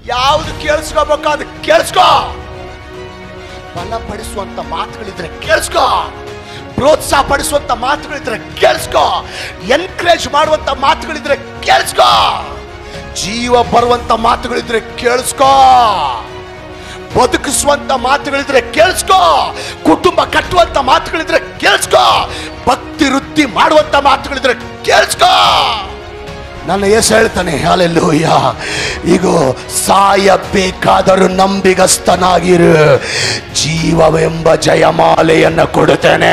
ಯಾವುದು ಕೇಳಿಸ್ಕೋಬೇಕು ಅದು ಕೇಳಿಸ್ಕೋ ಬಲಪಡಿಸುವಂತ ಮಾತುಗಳಿದ್ರೆ ಕೇಳಿಸ್ಕೋ ಪ್ರೋತ್ಸಾಹ ಪಡಿಸುವಂತ ಮಾತುಗಳಿದ್ರೆ ಕೇಳಿಸ್ಕೋ ಎನ್ಕರೇಜ್ ಮಾಡುವಂತ ಮಾತುಗಳಿದ್ರೆ ಕೇಳಿಸ್ಕೋ ಜೀವ ಬರುವಂತ ಮಾತುಗಳಿದ್ರೆ ಕೇಳಿಸ್ಕೋ ಬದುಕಿಸುವಂತ ಮಾತುಗಳಿದ್ರೆ ಕೇಳಿಸ್ಕೋ ಕುಟುಂಬ ಕಟ್ಟುವಂತ ಮಾತುಗಳಿದ್ರೆ ಕೇಳಿಸ್ಕೋ ಭಕ್ತಿ ವೃತ್ತಿ ಮಾಡುವಂತ ಮಾತುಗಳಿದ್ರೆ ಕೇಳಿಸ್ಕೋ ನನ್ನ ಯೇಸು ಹೇಳ್ತಾನೆ ಹಾಲೆಲ್ಲೂಯ್ಯ ಈಗ ಸಾಯಬೇಕಾದರೂ ನಂಬಿಗಸ್ತನಾಗಿರು ಜೀವವೆಂಬ ಜಯಮಾಲೆಯನ್ನು ಕೊಡುತ್ತೇನೆ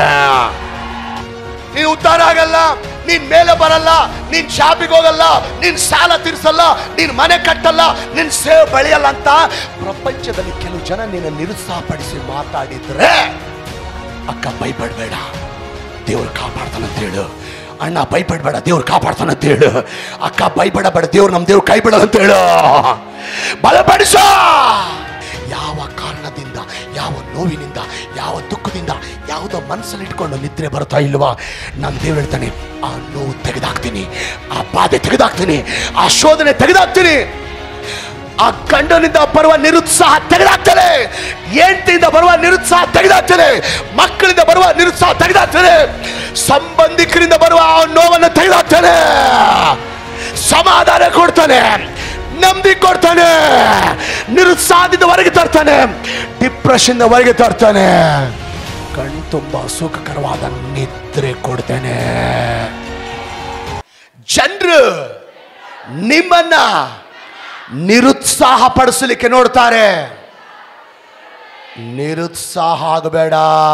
ನೀನು ಉದ್ಧಾರ ಆಗಲ್ಲ ನೀನ್ ಮೇಲೆ ಬರಲ್ಲ ನೀನ್ ಶಾಪಿಗೆ ಹೋಗಲ್ಲ ನೀನ್ ಸಾಲ ತೀರ್ಸಲ್ಲ ನೀನ್ ಮನೆ ಕಟ್ಟಲ್ಲ ನೀನ್ ಸೇವೆ ಬೆಳೆಯಲ್ಲ ಅಂತ ಪ್ರಪಂಚದಲ್ಲಿ ಕೆಲವು ಜನ ನಿನ್ನ ನಿರುತ್ಸಾಹಪಡಿಸಿ ಮಾತಾಡಿದ್ರೆ ಅಕ್ಕ ಭಯಪಡ್ಬೇಡ ದೇವ್ರು ಕಾಪಾಡ್ತಾನಂತ ಹೇಳು ಅಣ್ಣ ಭಯಪಡ್ಬೇಡ ದೇವ್ರು ಕಾಪಾಡ್ತಾನಂತ ಹೇಳು ಅಕ್ಕ ಭಯಪಡ ಬೇಡ ದೇವ್ರು ನಮ್ಮ ದೇವ್ರು ಕೈ ಬಿಡಲ್ಲ ಅಂತ ಹೇಳು ಬಲಪಡಿಸೋ ಯಾವ ಕಾರಣದಿಂದ ಯಾವ ನೋವಿನಿಂದ ಯಾವ ದುಃಖದಿಂದ ಯಾವುದೋ ಮನಸ್ಸಲ್ಲಿ ಇಟ್ಕೊಂಡು ನಿದ್ರೆ ಬರ್ತಾ ಇಲ್ವಾ ನಾನು ದೇವ್ರು ಹೇಳ್ತಾನೆ ಆ ನೋವು ತೆಗೆದಾಕ್ತೀನಿ ಆ ಬಾಧೆ ತೆಗೆದಾಕ್ತೀನಿ ಆ ಶೋಧನೆ ತೆಗೆದಾಕ್ತೀನಿ ಆ ಗಂಡನಿಂದ ಬರುವ ನಿರುತ್ಸಾಹ ತೆಗೆದಾಗ್ತದೆ ಹೆಂಡತಿಯಿಂದ ಬರುವ ನಿರುತ್ಸಾಹ ತೆಗೆದಾಗ್ತದೆ ಮಕ್ಕಳಿಂದ ಬರುವ ನಿರುತ್ಸಾಹ ತೆಗೆದಾಗ್ತದೆ ಸಂಬಂಧಿಕರಿಂದ ಬರುವ ಆ ನೋವನ್ನು ತೆಗೆದಾಗ್ತಾನೆ ಸಮಾಧಾನ ಕೊಡ್ತಾನೆ ನೆಮ್ಮದಿ ಕೊಡ್ತಾನೆ ನಿರುತ್ಸಾಹದಿಂದ ಹೊರಗೆ ತರ್ತಾನೆ ಡಿಪ್ರೆಷನ್ ಹೊರಗೆ ತರ್ತಾನೆ ಕಣ್ ತುಂಬ ಸುಖಕರವಾದ ನಿದ್ರೆ ಕೊಡ್ತಾನೆ ಜನರು ನಿಮ್ಮನ್ನ ನಿರುತ್ಸಾಹ ಪಡಿಸಲಿಕ್ಕೆ ನೋಡ್ತಾರೆ ನಿರುತ್ಸಾಹ ಆಗಬೇಡ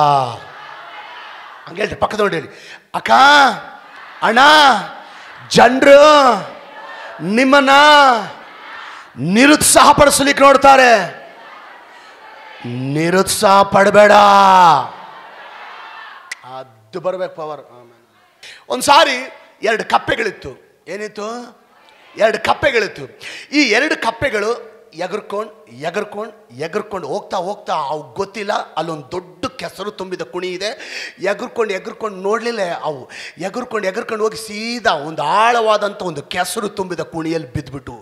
ಹಂಗೆ ಹೇಳ್ರಿ ಪಕ್ಕದ ನೋಡಿ ಹೇಳಿ ಅಕ್ಕ ಅಣ್ಣ ಜನರು ನಿಮ್ಮನ್ನ ನಿರುತ್ಸಾಹ ಪಡಿಸಲಿಕ್ಕೆ ನೋಡ್ತಾರೆ ನಿರುತ್ಸಾಹ ಪಡಬೇಡ ಅದು ಬರ್ಬೇಕು ಪವರ್ ಒಂದು ಸಾರಿ ಎರಡು ಕಪ್ಪೆಗಳಿತ್ತು ಏನಿತ್ತು ಎರಡು ಕಪ್ಪೆಗಳಿತ್ತು ಈ ಎರಡು ಕಪ್ಪೆಗಳು ಎಗರ್ಕೊಂಡು ಎಗರ್ಕೊಂಡು ಎಗರ್ಕೊಂಡು ಹೋಗ್ತಾ ಹೋಗ್ತಾ ಅವು ಗೊತ್ತಿಲ್ಲ ಅಲ್ಲೊಂದು ದೊಡ್ಡ ಕೆಸರು ತುಂಬಿದ ಕುಣಿ ಇದೆ ಎಗರ್ಕೊಂಡು ಎಗರ್ಕೊಂಡು ನೋಡಲಿಲ್ಲ ಅವು ಎಗರ್ಕೊಂಡು ಎಗರ್ಕೊಂಡು ಹೋಗಿ ಸೀದಾ ಒಂದು ಆಳವಾದಂಥ ಒಂದು ಕೆಸರು ತುಂಬಿದ ಕುಣಿಯಲ್ಲಿ ಬಿದ್ದುಬಿಟ್ಟು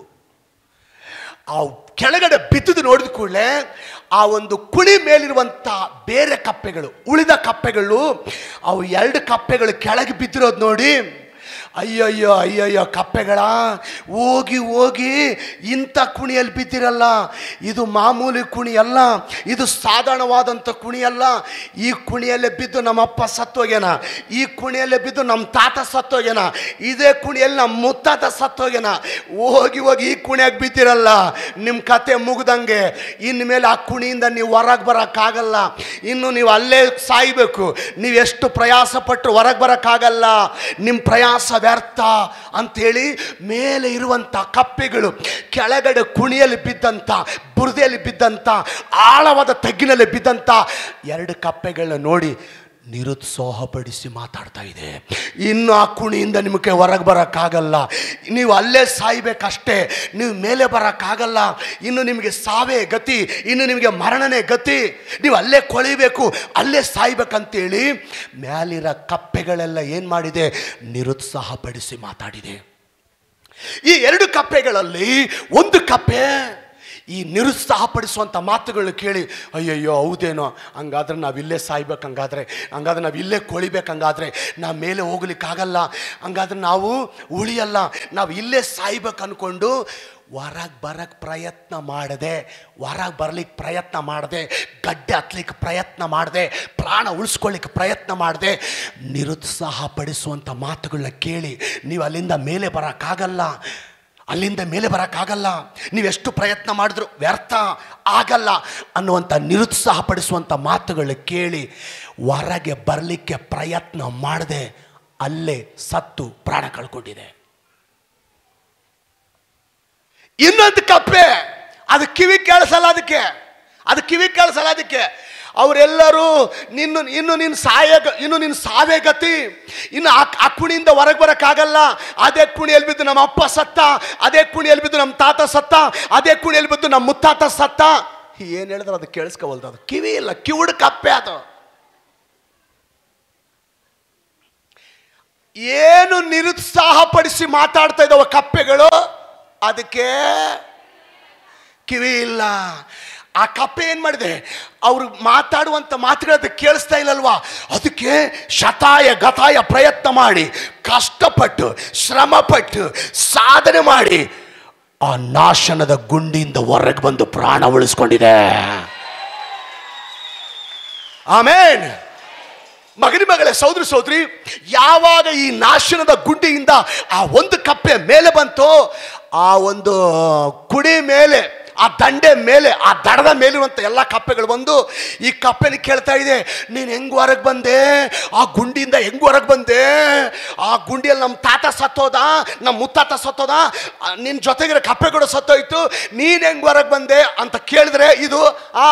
ಆ ಕೆಳಗಡೆ ಬಿದ್ದುದು ನೋಡಿದ ಕೂಡಲೇ ಆ ಒಂದು ಕುಳಿ ಮೇಲಿರುವಂಥ ಬೇರೆ ಕಪ್ಪೆಗಳು ಉಳಿದ ಕಪ್ಪೆಗಳು ಅವು ಎರಡು ಕಪ್ಪೆಗಳು ಕೆಳಗೆ ಬಿದ್ದಿರೋದು ನೋಡಿ ಅಯ್ಯಯ್ಯೋ ಅಯ್ಯಯ್ಯೋ ಕಪ್ಪೆಗಳ ಹೋಗಿ ಹೋಗಿ ಇಂಥ ಕುಣಿಯಲ್ಲಿ ಬಿದ್ದಿರಲ್ಲ ಇದು ಮಾಮೂಲಿ ಕುಣಿ ಅಲ್ಲ ಇದು ಸಾಧಾರಣವಾದಂಥ ಕುಣಿ ಅಲ್ಲ ಈ ಕುಣಿಯಲ್ಲೇ ಬಿದ್ದು ನಮ್ಮಪ್ಪ ಸತ್ತೋಗ್ಯಾನ ಈ ಕುಣಿಯಲ್ಲೇ ಬಿದ್ದು ನಮ್ಮ ತಾತ ಸತ್ತೋಗ್ಯಾನ ಇದೇ ಕುಣಿಯಲ್ಲಿ ನಮ್ಮ ಮುತ್ತಾತ ಸತ್ತೋಗ್ಯಾನ ಹೋಗಿ ಹೋಗಿ ಈ ಕುಣಿಯಾಗಿ ಬಿದ್ದಿರಲ್ಲ ನಿಮ್ಮ ಕತೆ ಮುಗ್ದಂಗೆ ಇನ್ಮೇಲೆ ಆ ಕುಣಿಯಿಂದ ನೀವು ಹೊರಗೆ ಬರೋಕ್ಕಾಗಲ್ಲ ಇನ್ನು ನೀವು ಅಲ್ಲೇ ಸಾಯ್ಬೇಕು ನೀವು ಎಷ್ಟು ಪ್ರಯಾಸ ಪಟ್ಟರು ಹೊರಗೆ ಬರೋಕ್ಕಾಗಲ್ಲ ನಿಮ್ಮ ಪ್ರಯಾಸ ವ್ಯರ್ಥ ಅಂಥೇಳಿ ಮೇಲೆ ಇರುವಂಥ ಕಪ್ಪೆಗಳು ಕೆಳಗಡೆ ಕುಣಿಯಲ್ಲಿ ಬಿದ್ದಂಥ ಬುರದೆಯಲ್ಲಿ ಬಿದ್ದಂಥ ಆಳವಾದ ತಗ್ಗಿನಲ್ಲಿ ಬಿದ್ದಂಥ ಎರಡು ಕಪ್ಪೆಗಳನ್ನ ನೋಡಿ ನಿರುತ್ಸಾಹಪಡಿಸಿ ಮಾತಾಡ್ತಾ ಇದೆ ಇನ್ನು ಆ ಕುಣಿಯಿಂದ ನಿಮಗೆ ಹೊರಗೆ ಬರೋಕ್ಕಾಗಲ್ಲ ನೀವು ಅಲ್ಲೇ ಸಾಯ್ಬೇಕಷ್ಟೇ ನೀವು ಮೇಲೆ ಬರೋಕ್ಕಾಗಲ್ಲ ಇನ್ನು ನಿಮಗೆ ಸಾವೇ ಗತಿ ಇನ್ನು ನಿಮಗೆ ಮರಣನೇ ಗತಿ ನೀವು ಅಲ್ಲೇ ಕೊಳಿಬೇಕು ಅಲ್ಲೇ ಸಾಯ್ಬೇಕಂತೇಳಿ ಮ್ಯಾಲಿರೋ ಕಪ್ಪೆಗಳೆಲ್ಲ ಏನು ಮಾಡಿದೆ ನಿರುತ್ಸಾಹಪಡಿಸಿ ಮಾತಾಡಿದೆ ಈ ಎರಡು ಕಪ್ಪೆಗಳಲ್ಲಿ ಒಂದು ಕಪ್ಪೆ ಈ ನಿರುತ್ಸಾಹಪಡಿಸುವಂಥ ಮಾತುಗಳನ್ನ ಕೇಳಿ ಅಯ್ಯಯ್ಯೋ ಹೌದೇನೋ ಹಂಗಾದ್ರೆ ನಾವು ಇಲ್ಲೇ ಸಾಯ್ಬೇಕು ಹಂಗಾದ್ರೆ ಹಂಗಾದ್ರೆ ನಾವು ಇಲ್ಲೇ ಕೊಳಿಬೇಕು ಹಂಗಾದ್ರೆ ನಾವು ಮೇಲೆ ಹೋಗ್ಲಿಕ್ಕಾಗಲ್ಲ ಹಂಗಾದ್ರೆ ನಾವು ಉಳಿಯಲ್ಲ ನಾವು ಇಲ್ಲೇ ಸಾಯ್ಬೇಕು ಅಂದ್ಕೊಂಡು ಹೊರಗೆ ಬರಕ್ಕೆ ಪ್ರಯತ್ನ ಮಾಡದೆ ಹೊರಗೆ ಬರ್ಲಿಕ್ಕೆ ಪ್ರಯತ್ನ ಮಾಡದೆ ಗಡ್ಡೆ ಹತ್ಲಿಕ್ಕೆ ಪ್ರಯತ್ನ ಮಾಡದೆ ಪ್ರಾಣ ಉಳಿಸ್ಕೊಳ್ಳಿಕ್ಕೆ ಪ್ರಯತ್ನ ಮಾಡದೆ ನಿರುತ್ಸಾಹ ಪಡಿಸುವಂಥ ಮಾತುಗಳನ್ನ ಕೇಳಿ ನೀವು ಅಲ್ಲಿಂದ ಮೇಲೆ ಬರೋಕ್ಕಾಗಲ್ಲ ಅಲ್ಲಿಂದ ಮೇಲೆ ಬರೋಕ್ಕಾಗಲ್ಲ ನೀವೆಷ್ಟು ಪ್ರಯತ್ನ ಮಾಡಿದ್ರು ವ್ಯರ್ಥ ಆಗಲ್ಲ ಅನ್ನುವಂಥ ನಿರುತ್ಸಾಹಪಡಿಸುವಂಥ ಮಾತುಗಳು ಕೇಳಿ ಹೊರಗೆ ಬರಲಿಕ್ಕೆ ಪ್ರಯತ್ನ ಮಾಡದೆ ಅಲ್ಲೇ ಸತ್ತು ಪ್ರಾಣ ಕಳ್ಕೊಂಡಿದೆ ಇನ್ನೊಂದು ಕಪ್ಪೆ ಅದು ಕಿವಿ ಕೇಳಿಸಲ್ಲ ಅದಕ್ಕೆ ಅದು ಕಿವಿ ಕೇಳಿಸಲ್ಲ ಅದಕ್ಕೆ ಅವರೆಲ್ಲರೂ ನಿನ್ನು ಇನ್ನು ನಿನ್ನ ಸಾಯ ಇನ್ನು ನಿನ್ನ ಸಾವೇ ಗತಿ ಇನ್ನು ಆ ಆ ಕುಣಿಯಿಂದ ಹೊರಗೆ ಬರೋಕ್ಕಾಗಲ್ಲ ಅದೇ ಕುಣಿಯಲ್ಲಿ ಬಿದ್ದು ನಮ್ಮ ಅಪ್ಪ ಸತ್ತ ಅದೇ ಕುಣಿಯಲ್ಲಿ ಬಿದ್ದು ನಮ್ಮ ತಾತ ಸತ್ತ ಅದೇ ಕುಣಿಯಲ್ಲಿ ಬಿದ್ದು ನಮ್ಮ ಮುತ್ತಾತ ಸತ್ತ ಏನು ಹೇಳಿದ್ರೆ ಅದು ಕೇಳಿಸ್ಕೋವಲ್ದು ಅದು ಕಿವಿ ಇಲ್ಲ ಕಿವುಡು ಕಪ್ಪೆ ಅದು ಏನು ನಿರುತ್ಸಾಹಪಡಿಸಿ ಮಾತಾಡ್ತಾ ಇದ್ದಾವ ಕಪ್ಪೆಗಳು ಅದಕ್ಕೆ ಕಿವಿ ಇಲ್ಲ ಆ ಕಪ್ಪೆ ಏನ್ ಮಾಡಿದೆ ಅವ್ರು ಮಾತಾಡುವಂತ ಮಾತುಗಳದ್ದು ಕೇಳಿಸ್ತಾ ಇಲ್ಲಲ್ವಾ ಅದಕ್ಕೆ ಶತಾಯ ಗತಾಯ ಪ್ರಯತ್ನ ಮಾಡಿ ಕಷ್ಟಪಟ್ಟು ಶ್ರಮಪಟ್ಟು ಸಾಧನೆ ಮಾಡಿ ಆ ನಾಶನದ ಗುಂಡಿಯಿಂದ ಹೊರಗೆ ಬಂದು ಪ್ರಾಣ ಉಳಿಸ್ಕೊಂಡಿದೆ ಆಮೇನ್ ಮಗನಿ ಮಗಳೇ ಸೋದರಿ ಸೋದರಿ ಯಾವಾಗ ಈ ನಾಶನದ ಗುಂಡಿಯಿಂದ ಆ ಒಂದು ಕಪ್ಪೆ ಮೇಲೆ ಬಂತೋ ಆ ಒಂದು ಕುಡಿ ಮೇಲೆ ಆ ದಂಡೆ ಮೇಲೆ ಆ ದಡದ ಮೇಲಿರುವಂಥ ಎಲ್ಲ ಕಪ್ಪೆಗಳು ಬಂದು ಈ ಕಪ್ಪೆನ ಕೇಳ್ತಾ ಇದೆ ನೀನು ಹೆಂಗ್ ಹೊರಗೆ ಬಂದೆ ಆ ಗುಂಡಿಯಿಂದ ಹೆಂಗ್ ಹೊರಗೆ ಬಂದೆ ಆ ಗುಂಡಿಯಲ್ಲಿ ನಮ್ಮ ತಾತ ಸತ್ತೋದ ನಮ್ಮ ಮುತ್ತಾತ ಸತ್ತೋದ ನಿನ್ನ ಜೊತೆಗಿರೋ ಕಪ್ಪೆಗಳು ಸತ್ತೋಯ್ತು ನೀನು ಹೆಂಗ್ ಹೊರಗೆ ಬಂದೆ ಅಂತ ಕೇಳಿದ್ರೆ ಇದು ಆ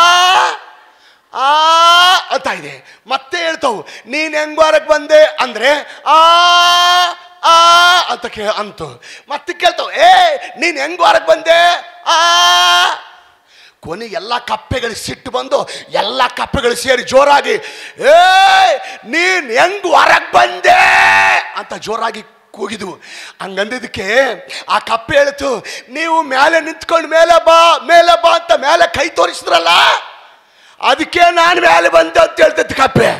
ಆ ಅಂತ ಇದೆ ಮತ್ತೆ ಹೇಳ್ತಾವು ನೀನ್ ಹೆಂಗ್ ಹೊರಗ್ ಬಂದೆ ಅಂದ್ರೆ ಆ ಆ ಅಂತ ಕೇ ಅಂತು ಮತ್ತೆ ಕೇಳ್ತಾವ ಏ ನೀನ್ ಹೆಂಗ್ ಹೊರಗ್ ಬಂದೆ ಆ ಕೊನೆ ಎಲ್ಲ ಕಪ್ಪೆಗಳಿಗೆ ಸಿಟ್ಟು ಬಂದು ಎಲ್ಲ ಕಪ್ಪೆಗಳು ಸೇರಿ ಜೋರಾಗಿ ಏ ನೀನ್ ಹೆಂಗ್ ಹೊರಗ್ ಬಂದೆ ಅಂತ ಜೋರಾಗಿ ಕೂಗಿದ್ವು ಹಂಗಂದಿದ್ದಕ್ಕೆ ಆ ಕಪ್ಪೆ ಹೇಳ್ತು ನೀವು ಮೇಲೆ ನಿಂತ್ಕೊಂಡು ಮೇಲೆ ಬಾ ಮೇಲೆ ಬಾ ಅಂತ ಮೇಲೆ ಕೈ ತೋರಿಸಿದ್ರಲ್ಲ ಅದಕ್ಕೆ ನಾನು ಮೇಲೆ ಬಂದೆ ಅಂತ ಹೇಳ್ತೈತಿ ಕಪ್ಪೆ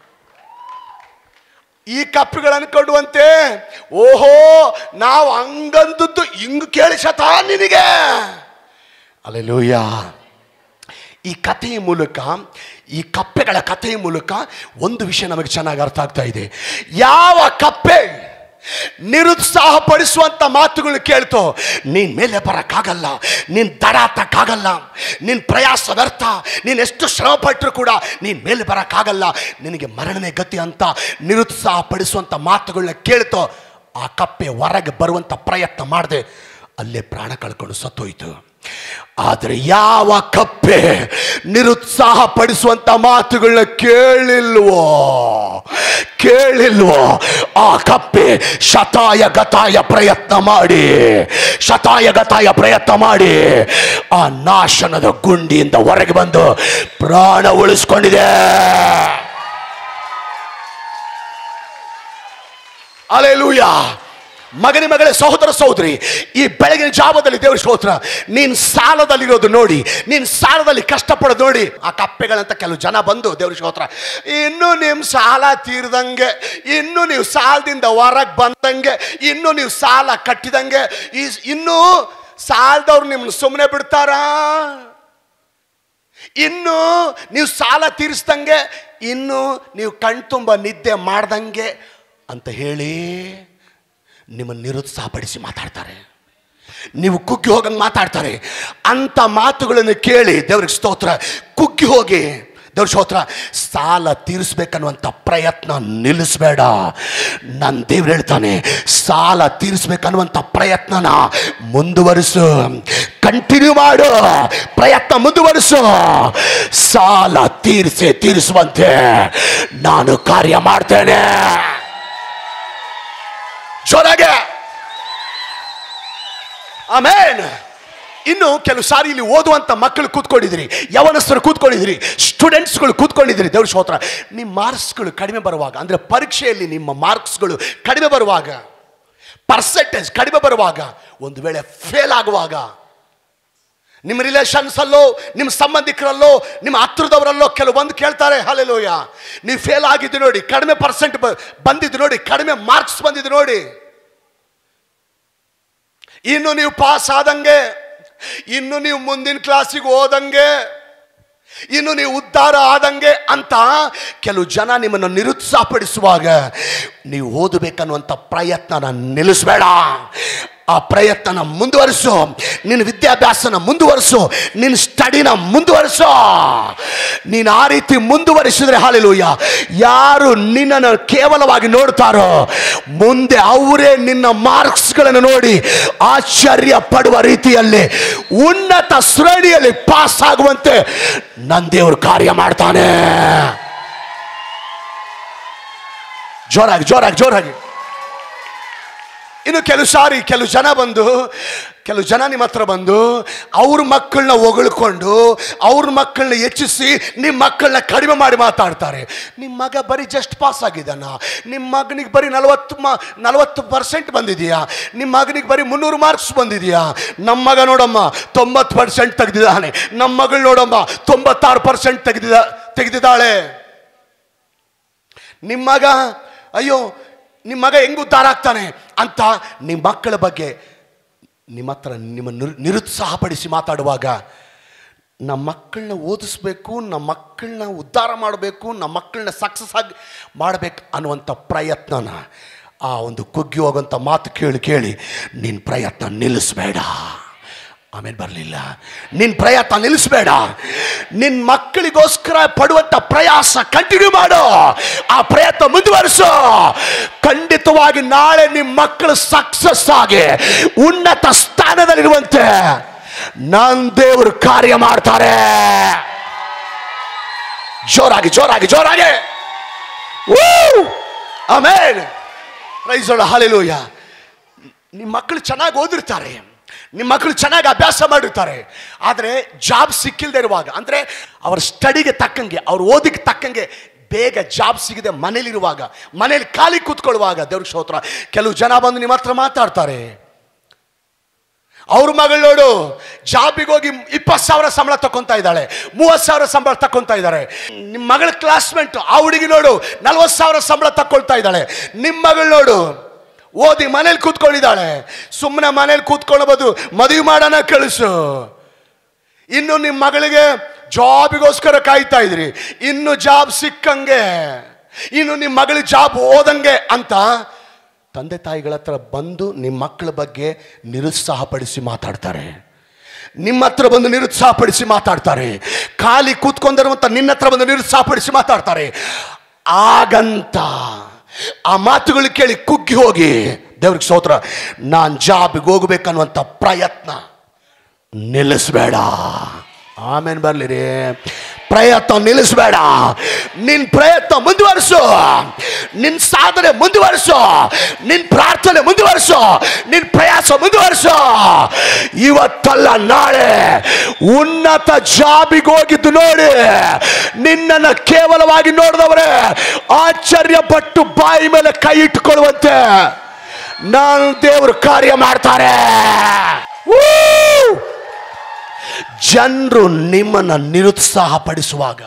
ಈ ಕಪ್ಪೆಗಳು ಅನ್ಕೊಂಡುವಂತೆ ಓಹೋ ನಾವು ಹಂಗಂದದ್ದು ಹಿಂಗ್ ಕೇಳಿಸತ ನಿನಗೆ ಅಲ್ಲೆಲೂಯ ಈ ಕಥೆಯ ಮೂಲಕ ಈ ಕಪ್ಪೆಗಳ ಕಥೆಯ ಮೂಲಕ ಒಂದು ವಿಷಯ ನಮಗೆ ಚೆನ್ನಾಗಿ ಅರ್ಥ ಆಗ್ತಾ ಇದೆ ಯಾವ ಕಪ್ಪೆ ನಿರುತ್ಸಾಹಪಡಿಸುವಂತ ಮಾತುಗಳು ಕೇಳ್ತೋ ನೀನ್ ಮೇಲೆ ಬರಕ್ಕಾಗಲ್ಲ ನೀನ್ ದಡ ಹತ್ತಕ್ಕಾಗಲ್ಲ ನಿನ್ ಪ್ರಯಾಸ ವ್ಯರ್ಥ ನೀನ್ ಎಷ್ಟು ಶ್ರಮ ಪಟ್ಟರು ಕೂಡ ನೀನ್ ಮೇಲೆ ಬರಕ್ಕಾಗಲ್ಲ ನಿನಗೆ ಮರಣನೇ ಗತಿ ಅಂತ ನಿರುತ್ಸಾಹಪಡಿಸುವಂತ ಮಾತುಗಳನ್ನ ಕೇಳ್ತೋ ಆ ಕಪ್ಪೆ ಹೊರಗೆ ಬರುವಂತ ಪ್ರಯತ್ನ ಮಾಡದೆ ಅಲ್ಲೇ ಪ್ರಾಣ ಕಳ್ಕೊಂಡು ಸತ್ತೋಯ್ತು ಆದರೆ ಯಾವ ಕಪ್ಪೆ ನಿರುತ್ಸಾಹ ಪಡಿಸುವಂತ ಮಾತುಗಳನ್ನ ಕೇಳಿಲ್ವೋ ಕೇಳಿಲ್ವೋ ಆ ಕಪ್ಪೆ ಶತಾಯ ಗತಾಯ ಪ್ರಯತ್ನ ಮಾಡಿ ಶತಾಯ ಗತಾಯ ಪ್ರಯತ್ನ ಮಾಡಿ ಆ ನಾಶನದ ಗುಂಡಿಯಿಂದ ಹೊರಗೆ ಬಂದು ಪ್ರಾಣ ಉಳಿಸ್ಕೊಂಡಿದೆ ಅಲೆಲೂಯ ಮಗನಿ ಮಗಳೇ ಸಹೋದರ ಸಹೋದರಿ ಈ ಬೆಳಗಿನ ಜಾವದಲ್ಲಿ ದೇವ್ರ ಸ್ತೋತ್ರ ನೀನ್ ಸಾಲದಲ್ಲಿರೋದು ನೋಡಿ ನೀನ್ ಸಾಲದಲ್ಲಿ ಕಷ್ಟಪಡೋದು ನೋಡಿ ಆ ಕಪ್ಪೆಗಳಂತ ಕೆಲವು ಜನ ಬಂದು ದೇವ್ರ ಸ್ತೋತ್ರ ಇನ್ನು ನಿಮ್ ಸಾಲ ತೀರ್ದಂಗೆ ಇನ್ನು ನೀವು ಸಾಲದಿಂದ ಹೊರಗೆ ಬಂದಂಗೆ ಇನ್ನು ನೀವು ಸಾಲ ಕಟ್ಟಿದಂಗೆ ಈ ಇನ್ನು ಸಾಲದವ್ರು ನಿಮ್ಮನ್ನ ಸುಮ್ಮನೆ ಬಿಡ್ತಾರಾ ಇನ್ನು ನೀವು ಸಾಲ ತೀರಿಸ್ದಂಗೆ ಇನ್ನು ನೀವು ಕಣ್ತುಂಬ ನಿದ್ದೆ ಮಾಡ್ದಂಗೆ ಅಂತ ಹೇಳಿ ನಿಮ್ಮನ್ನು ನಿರುತ್ಸಾಹಪಡಿಸಿ ಮಾತಾಡ್ತಾರೆ ನೀವು ಕುಗ್ಗಿ ಹೋಗಂಗೆ ಮಾತಾಡ್ತಾರೆ ಅಂತ ಮಾತುಗಳನ್ನು ಕೇಳಿ ದೇವ್ರಿಗೆ ಸ್ತೋತ್ರ ಕುಗ್ಗಿ ಹೋಗಿ ದೇವ್ರ ಸ್ತೋತ್ರ ಸಾಲ ತೀರಿಸ್ಬೇಕನ್ನುವಂಥ ಪ್ರಯತ್ನ ನಿಲ್ಲಿಸ್ಬೇಡ ನನ್ನ ದೇವ್ರು ಹೇಳ್ತಾನೆ ಸಾಲ ತೀರಿಸ್ಬೇಕನ್ನುವಂಥ ಪ್ರಯತ್ನನ ಮುಂದುವರಿಸು ಕಂಟಿನ್ಯೂ ಮಾಡು ಪ್ರಯತ್ನ ಮುಂದುವರಿಸು ಸಾಲ ತೀರಿಸಿ ತೀರಿಸುವಂತೆ ನಾನು ಕಾರ್ಯ ಮಾಡ್ತೇನೆ ಜೋರಾಗೆ ಆಮೇನ್ ಇನ್ನು ಕೆಲವು ಸಾರಿ ಇಲ್ಲಿ ಓದುವಂತ ಮಕ್ಕಳು ಕೂತ್ಕೊಂಡಿದ್ರಿ ಯವನಸ್ಥರು ಕೂತ್ಕೊಂಡಿದ್ರಿ ಸ್ಟೂಡೆಂಟ್ಸ್ಗಳು ಕೂತ್ಕೊಂಡಿದ್ರಿ ದೇವ್ರ ಸ್ತೋತ್ರ ನಿಮ್ಮ ಮಾರ್ಕ್ಸ್ಗಳು ಕಡಿಮೆ ಬರುವಾಗ ಅಂದ್ರೆ ಪರೀಕ್ಷೆಯಲ್ಲಿ ನಿಮ್ಮ ಮಾರ್ಕ್ಸ್ಗಳು ಕಡಿಮೆ ಬರುವಾಗ ಪರ್ಸೆಂಟೇಜ್ ಕಡಿಮೆ ಬರುವಾಗ ಒಂದು ವೇಳೆ ಫೇಲ್ ಆಗುವಾಗ ನಿಮ್ಮ ರಿಲೇಷನ್ಸ್ ಅಲ್ಲೋ ನಿಮ್ಮ ಸಂಬಂಧಿಕರಲ್ಲೋ ನಿಮ್ಮ ಹತ್ರದವರಲ್ಲೋ ಕೆಲವೊಂದು ಕೇಳ್ತಾರೆ ಹಾಲೆಲೋಯ ನೀವು ಫೇಲ್ ಆಗಿದ್ದು ನೋಡಿ ಕಡಿಮೆ ಪರ್ಸೆಂಟ್ ಬಂದಿದ್ದು ನೋಡಿ ಕಡಿಮೆ ಮಾರ್ಕ್ಸ್ ಬಂದಿದ್ದು ನೋಡಿ ಇನ್ನು ನೀವು ಪಾಸ್ ಆದಂಗೆ ಇನ್ನು ನೀವು ಮುಂದಿನ ಕ್ಲಾಸಿಗೆ ಹೋದಂಗೆ ಇನ್ನು ನೀವು ಉದ್ಧಾರ ಆದಂಗೆ ಅಂತ ಕೆಲವು ಜನ ನಿಮ್ಮನ್ನು ನಿರುತ್ಸಾಹಪಡಿಸುವಾಗ ನೀವು ಓದಬೇಕನ್ನುವಂಥ ಪ್ರಯತ್ನನ ನಿಲ್ಲಿಸಬೇಡ ಆ ಪ್ರಯತ್ನನ ಮುಂದುವರಿಸು ನಿನ್ನ ವಿದ್ಯಾಭ್ಯಾಸನ ಮುಂದುವರಿಸು ನಿನ್ನ ಸ್ಟಡಿನ ಮುಂದುವರಿಸು ನೀನು ಆ ರೀತಿ ಮುಂದುವರಿಸಿದ್ರೆ ಹಾಲಿಲೂಯ ಯಾರು ನಿನ್ನನ್ನು ಕೇವಲವಾಗಿ ನೋಡ್ತಾರೋ ಮುಂದೆ ಅವರೇ ನಿನ್ನ ಮಾರ್ಕ್ಸ್ಗಳನ್ನು ನೋಡಿ ಆಶ್ಚರ್ಯ ಪಡುವ ರೀತಿಯಲ್ಲಿ ಉನ್ನತ ಶ್ರೇಣಿಯಲ್ಲಿ ಪಾಸ್ ಆಗುವಂತೆ ನನ್ನ ದೇವರು ಕಾರ್ಯ ಮಾಡ್ತಾನೆ ಜೋರಾಗಿ ಜೋರಾಗಿ ಜೋರಾಗಿ ಇನ್ನು ಕೆಲವು ಸಾರಿ ಕೆಲವು ಜನ ಬಂದು ಕೆಲವು ಜನ ನಿಮ್ಮ ಹತ್ರ ಬಂದು ಅವ್ರ ಮಕ್ಕಳನ್ನ ಹೊಗಳ್ಕೊಂಡು ಅವ್ರ ಮಕ್ಕಳನ್ನ ಹೆಚ್ಚಿಸಿ ನಿಮ್ಮ ಮಕ್ಕಳನ್ನ ಕಡಿಮೆ ಮಾಡಿ ಮಾತಾಡ್ತಾರೆ ನಿಮ್ಮ ಮಗ ಬರೀ ಜಸ್ಟ್ ಪಾಸ್ ಆಗಿದ್ದಾನ ನಿಮ್ಮ ಮಗನಿಗೆ ಬರೀ ನಲವತ್ತು ಮ ನಲವತ್ತು ಪರ್ಸೆಂಟ್ ಬಂದಿದೆಯಾ ನಿಮ್ಮ ಮಗನಿಗೆ ಬರೀ ಮುನ್ನೂರು ಮಾರ್ಕ್ಸ್ ಬಂದಿದೆಯಾ ನಮ್ಮ ಮಗ ನೋಡಮ್ಮ ತೊಂಬತ್ತು ಪರ್ಸೆಂಟ್ ತೆಗೆದಿದ್ದಾನೆ ನಮ್ಮ ಮಗಳು ನೋಡಮ್ಮ ತೊಂಬತ್ತಾರು ಪರ್ಸೆಂಟ್ ತೆಗೆದಿದ ತೆಗೆದಿದ್ದಾಳೆ ನಿಮ್ಮ ಮಗ ಅಯ್ಯೋ ನಿಮ್ಮ ಮಗ ಹೆಂಗ್ ಉದ್ಧಾರ ಆಗ್ತಾನೆ ಅಂತ ನಿಮ್ಮ ಮಕ್ಕಳ ಬಗ್ಗೆ ನಿಮ್ಮ ಹತ್ರ ನಿಮ್ಮ ನಿರು ನಿರುತ್ಸಾಹಪಡಿಸಿ ಮಾತಾಡುವಾಗ ನಮ್ಮ ಮಕ್ಕಳನ್ನ ಓದಿಸ್ಬೇಕು ನಮ್ಮ ಮಕ್ಕಳನ್ನ ಉದ್ಧಾರ ಮಾಡಬೇಕು ನಮ್ಮ ಮಕ್ಕಳನ್ನ ಸಕ್ಸಸ್ ಆಗಿ ಮಾಡಬೇಕು ಅನ್ನುವಂಥ ಪ್ರಯತ್ನನ ಆ ಒಂದು ಕುಗ್ಗಿ ಹೋಗುವಂಥ ಮಾತು ಕೇಳಿ ಕೇಳಿ ನಿನ್ನ ಪ್ರಯತ್ನ ನಿಲ್ಲಿಸ್ಬೇಡ ಆಮೇಲೆ ಬರಲಿಲ್ಲ ನಿನ್ನ ಪ್ರಯತ್ನ ನಿಲ್ಲಿಸ್ಬೇಡ ನಿನ್ನ ಮಕ್ಕಳಿಗೋಸ್ಕರ ಪಡುವಂಥ ಪ್ರಯಾಸ ಕಂಟಿನ್ಯೂ ಮಾಡು ಆ ಪ್ರಯತ್ನ ಮುಂದುವರಿಸು ಖಂಡಿತವಾಗಿ ನಾಳೆ ನಿಮ್ಮ ಮಕ್ಕಳು ಸಕ್ಸಸ್ ಆಗಿ ಉನ್ನತ ಸ್ಥಾನದಲ್ಲಿರುವಂತೆ ನನ್ನ ದೇವರು ಕಾರ್ಯ ಮಾಡ್ತಾರೆ ಜೋರಾಗಿ ಜೋರಾಗಿ ಜೋರಾಗಿ ಆಮೇಲೆ ಪ್ರೈಸೋಳ ಹಾಲೆಲೂಯ ನಿಮ್ಮ ಮಕ್ಕಳು ಚೆನ್ನಾಗಿ ಓದಿರ್ತಾರೆ ನಿಮ್ಮ ಮಕ್ಕಳು ಚೆನ್ನಾಗಿ ಅಭ್ಯಾಸ ಮಾಡಿರ್ತಾರೆ ಆದರೆ ಜಾಬ್ ಸಿಕ್ಕಿಲ್ಲದೆ ಇರುವಾಗ ಅಂದರೆ ಅವ್ರ ಸ್ಟಡಿಗೆ ತಕ್ಕಂಗೆ ಅವ್ರ ಓದಿಗೆ ತಕ್ಕಂಗೆ ಬೇಗ ಜಾಬ್ ಸಿಗದೆ ಮನೇಲಿರುವಾಗ ಮನೇಲಿ ಖಾಲಿ ಕೂತ್ಕೊಳ್ಳುವಾಗ ದೇವ್ರಿಗೆ ಸ್ತೋತ್ರ ಕೆಲವು ಜನ ಬಂದು ನಿಮ್ಮ ಹತ್ರ ಮಾತಾಡ್ತಾರೆ ಅವ್ರ ಮಗಳು ನೋಡು ಜಾಬಿಗೆ ಹೋಗಿ ಇಪ್ಪತ್ತು ಸಾವಿರ ಸಂಬಳ ತಕೊಂತ ಇದ್ದಾಳೆ ಮೂವತ್ತು ಸಾವಿರ ಸಂಬಳ ತಕೊಂತ ಇದ್ದಾರೆ ನಿಮ್ಮ ಮಗಳ ಕ್ಲಾಸ್ಮೇಟ್ ಆ ಹುಡುಗಿ ನೋಡು ನಲ್ವತ್ತು ಸಾವಿರ ಸಂಬಳ ತಕೊಳ್ತಾ ಇದ್ದಾಳೆ ನಿಮ್ಮ ಮಗಳು ನೋಡು ಓದಿ ಮನೇಲಿ ಕೂತ್ಕೊಂಡಿದ್ದಾಳೆ ಸುಮ್ಮನೆ ಮನೇಲಿ ಕೂತ್ಕೊಳ್ಬೋದು ಮದುವೆ ಮಾಡೋಣ ಕಳಿಸು ಇನ್ನು ನಿಮ್ಮ ಮಗಳಿಗೆ ಜಾಬಿಗೋಸ್ಕರ ಕಾಯ್ತಾ ಇದ್ರಿ ಇನ್ನು ಜಾಬ್ ಸಿಕ್ಕಂಗೆ ಇನ್ನು ನಿಮ್ಮ ಮಗಳಿಗೆ ಜಾಬ್ ಓದಂಗೆ ಅಂತ ತಂದೆ ತಾಯಿಗಳ ಹತ್ರ ಬಂದು ನಿಮ್ಮ ಮಕ್ಕಳ ಬಗ್ಗೆ ನಿರುತ್ಸಾಹಪಡಿಸಿ ಮಾತಾಡ್ತಾರೆ ನಿಮ್ಮ ಹತ್ರ ಬಂದು ನಿರುತ್ಸಾಹಪಡಿಸಿ ಮಾತಾಡ್ತಾರೆ ಖಾಲಿ ಕೂತ್ಕೊಂಡಿರುವಂತ ನಿನ್ನ ಹತ್ರ ಬಂದು ನಿರುತ್ಸಾಹಪಡಿಸಿ ಮಾತಾಡ್ತಾರೆ ಆಗಂತ ಆ ಮಾತುಗಳು ಕೇಳಿ ಕುಗ್ಗಿ ಹೋಗಿ ದೇವ್ರಿಗೆ ಸ್ತೋತ್ರ ನಾನು ಜಾಬಿಗೆ ಹೋಗ್ಬೇಕನ್ನುವಂಥ ಪ್ರಯತ್ನ ನಿಲ್ಲಿಸ್ಬೇಡ ಆಮೇಲೆ ಬರ್ಲಿರಿ ಪ್ರಯತ್ನ ನಿಲ್ಲಿಸ್ಬೇಡ ನಿನ್ ಪ್ರಯತ್ನ ಮುಂದುವರಿಸು ನಿನ್ ಸಾಧನೆ ಮುಂದುವರಿಸು ನಿನ್ ಪ್ರಾರ್ಥನೆ ಮುಂದುವರಿಸು ನಿನ್ ಪ್ರಯಾಸ ಮುಂದುವರಿಸು ಇವತ್ತಲ್ಲ ನಾಳೆ ಉನ್ನತ ಜಾಬಿಗೆ ಹೋಗಿದ್ದು ನೋಡಿ ನಿನ್ನನ್ನು ಕೇವಲವಾಗಿ ನೋಡಿದವರೇ ಆಶ್ಚರ್ಯಪಟ್ಟು ಬಾಯಿ ಮೇಲೆ ಕೈ ಇಟ್ಟುಕೊಳ್ಳುವಂತೆ ನಾನು ದೇವರು ಕಾರ್ಯ ಮಾಡ್ತಾರೆ Woo! ಜನರು ನಿಮ್ಮನ್ನ ನಿರುತ್ಸಾಹಪಡಿಸುವಾಗ